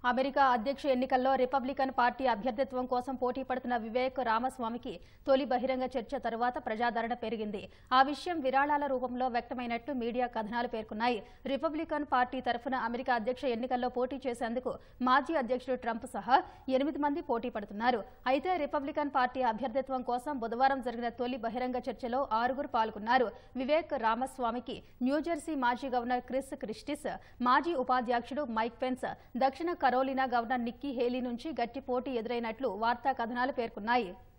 America అధ్యక్ష ఎన్నికల్లో Republican party అభ్యర్థిత్వం కోసం పోటీ పడుతున్న వివేక్ రామస్వామికి తొలి బహిరంగ చర్చ తరువాత ప్రజాదరణ పెరిగింది ఆ విషయం విరాళాల రూపంలో వ్యక్తమైనట్టు మీడియా కథనాలు పేర్కొన్నాయి రిపబ్లికన్ పార్టీ తరఫున అమెరికా అధ్యక్ష ఎన్నికల్లో పోటీ చేసేందుకు మాజీ అధ్యక్షుడు ట్రంప్ సహా ఎనిమిది మంది పోటీ పడుతున్నారు అయితే రిపబ్లికన్ పార్టీ అభ్యర్థిత్వం కోసం బుధవారం జరిగిన తొలి బహిరంగ చర్చలో ఆరుగురు పాల్గొన్నారు వివేక్ రామస్వామికి న్యూజెర్సీ మాజీ గవర్నర్ క్రిస్ క్రిస్టిస్ మాజీ ఉపాధ్యక్షుడు మైక్ పెన్స్ దక్షిణ కరోలినా గవర్నర్ నిక్కీ హేలీ నుంచి గట్టి పోటీ ఎదురైనట్లు వార్తా కథనాలు పేర్కొన్నాయి